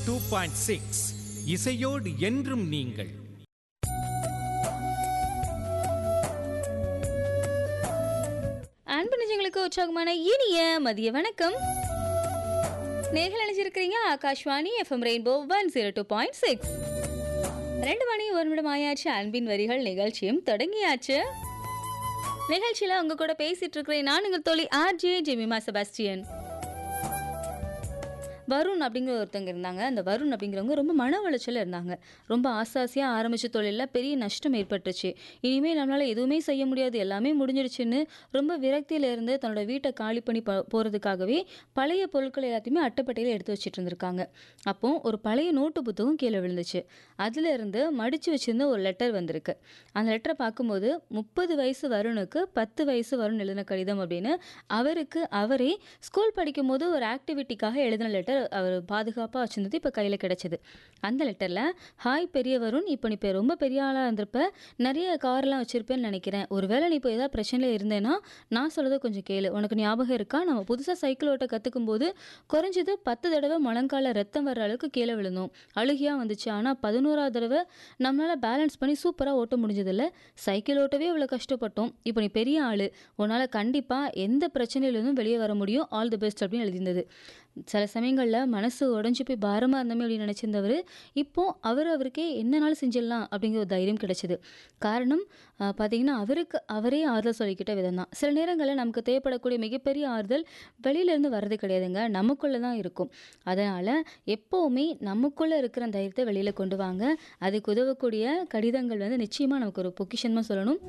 two point six இசையோடு என்றும் நீங்கள் அன்பு நிஜங்களுக்கு உற்சாகமான இனிய மதிய வணக்கம் நேர்கள் அணிஞ்சிருக்கிறீங்க Akashvani FM rainbow one zero two point six ரெண்டு மணி ஒரு நிமிடம் ஆயாச்சு அன்பின் வரிகள் நிகழ்ச்சியும் தொடங்கியாச்சு நிகழ்ச்சியில் உங்க கூட பேசிட்டு இருக்கிறேன் நான் உங்கள் தோழி ஆர்ஜே ஜெமிமா செபாஸ்டியன் வருண் அப்படிங்கிற ஒருத்தங்க இருந்தாங்க அந்த வருண் அப்படிங்கிறவங்க ரொம்ப மன உளைச்சல்ல இருந்தாங்க ரொம்ப ஆசாசியாக ஆரம்பித்த தொழிலில் பெரிய நஷ்டம் ஏற்பட்டுச்சு இனிமேல் நம்மளால் எதுவுமே செய்ய முடியாது எல்லாமே முடிஞ்சிடுச்சுன்னு ரொம்ப விரக்தியில இருந்து தன்னோட வீட்டை காலி பண்ணி போ போகிறதுக்காகவே பழைய பொருட்கள் எல்லாத்தையுமே அட்டைப்பட்டையில் எடுத்து வச்சுட்டு இருந்திருக்காங்க அப்போ ஒரு பழைய நோட்டு புத்தகம் கீழே விழுந்துச்சு அதுல இருந்து மடிச்சு வச்சிருந்த ஒரு லெட்டர் வந்திருக்கு அந்த லெட்டரை பார்க்கும்போது முப்பது வயசு வருணுக்கு பத்து வயசு வருண் எழுதின கடிதம் அப்படின்னு அவருக்கு அவரே ஸ்கூல் படிக்கும்போது ஒரு ஆக்டிவிட்டிக்காக எழுதின லெட்டர் அவர் பாதுகாப்பாக வச்சிருந்தது இப்போ கையில் கிடைச்சது அந்த லெட்டரில் ஹாய் பெரிய வருண் இப்போ நீ இப்போ ரொம்ப பெரிய ஆளாக இருந்திருப்ப நிறைய கார்லாம் வச்சிருப்பேன்னு நினைக்கிறேன் ஒருவேளை நீ இப்போ ஏதாவது பிரச்சனையில் இருந்தேன்னா நான் சொல்கிறத கொஞ்சம் கேளு உனக்கு ஞாபகம் இருக்கா நம்ம புதுசாக சைக்கிள் ஓட்ட கற்றுக்கும் போது குறைஞ்சது பத்து தடவை முழங்கால ரத்தம் வர்ற அளவுக்கு கீழே விழுந்தோம் அழுகியாக வந்துச்சு ஆனால் பதினோராவது தடவை நம்மளால் பேலன்ஸ் பண்ணி சூப்பராக ஓட்ட முடிஞ்சதில்ல சைக்கிள் ஓட்டவே இவ்வளோ கஷ்டப்பட்டோம் இப்போ நீ பெரிய ஆள் உன்னால் கண்டிப்பாக எந்த பிரச்சனையிலிருந்தும் வெளியே வர முடியும் ஆல் தி பெஸ்ட் அப்படின்னு எழுதியிருந்தது சில சமயங்களில் மனசு உடஞ்சி போய் பாரமாக இருந்தமே அப்படின்னு நினச்சிருந்தவர் இப்போ அவர் அவருக்கே என்னனாலும் செஞ்சிடலாம் அப்படிங்கிற ஒரு தைரியம் கிடைச்சிது காரணம் ஆஹ், பார்த்தீங்கன்னா அவருக்கு அவரே ஆறுதல் சொல்லிக்கிட்ட விதம் தான் சில நேரங்களில் நமக்கு தேவைப்படக்கூடிய மிகப்பெரிய ஆறுதல் வெளியிலேருந்து வர்றது கிடையாதுங்க நமக்குள்ளே தான் இருக்கும் அதனால் எப்போவுமே நமக்குள்ளே இருக்கிற அந்த தைரியத்தை வெளியில் கொண்டு வாங்க அதுக்கு உதவக்கூடிய கடிதங்கள் வந்து நிச்சயமாக நமக்கு ஒரு பொக்கிஷன்மா சொல்லணும்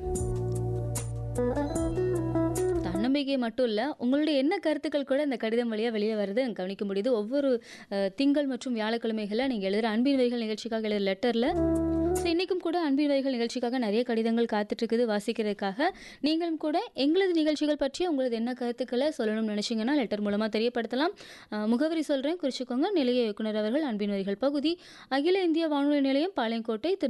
தன்னம்பிக்கை மட்டும் இல்லை உங்களுடைய என்ன கருத்துக்கள் கூட இந்த கடிதம் வழியாக வெளியே வருது எனக்கு கவனிக்க முடியுது ஒவ்வொரு அஹ், திங்கள் மற்றும் வியாழக்கிழமைகளில் நீங்கள் எழுதுகிற அன்பின் வகைகள் நிகழ்ச்சிக்காக எழுதுகிற லெட்டரில் ஸோ இன்றைக்கும் கூட அன்பின் வகைகள் நிகழ்ச்சிக்காக நிறைய கடிதங்கள் காத்துட்ருக்குது வாசிக்கிறதுக்காக நீங்களும் கூட எங்களது நிகழ்ச்சிகள் பற்றி உங்களது என்ன கருத்துக்களை சொல்லணும்னு நினச்சிங்கன்னா லெட்டர் மூலமாக தெரியப்படுத்தலாம் அஹ், முகவரி சொல்கிறேன் குறிச்சிக்கோங்க நிலைய இயக்குனர் அவர்கள் அன்பின் வரிகள் பகுதி அகில இந்திய வானொலி நிலையம் பாளையங்கோட்டை திரு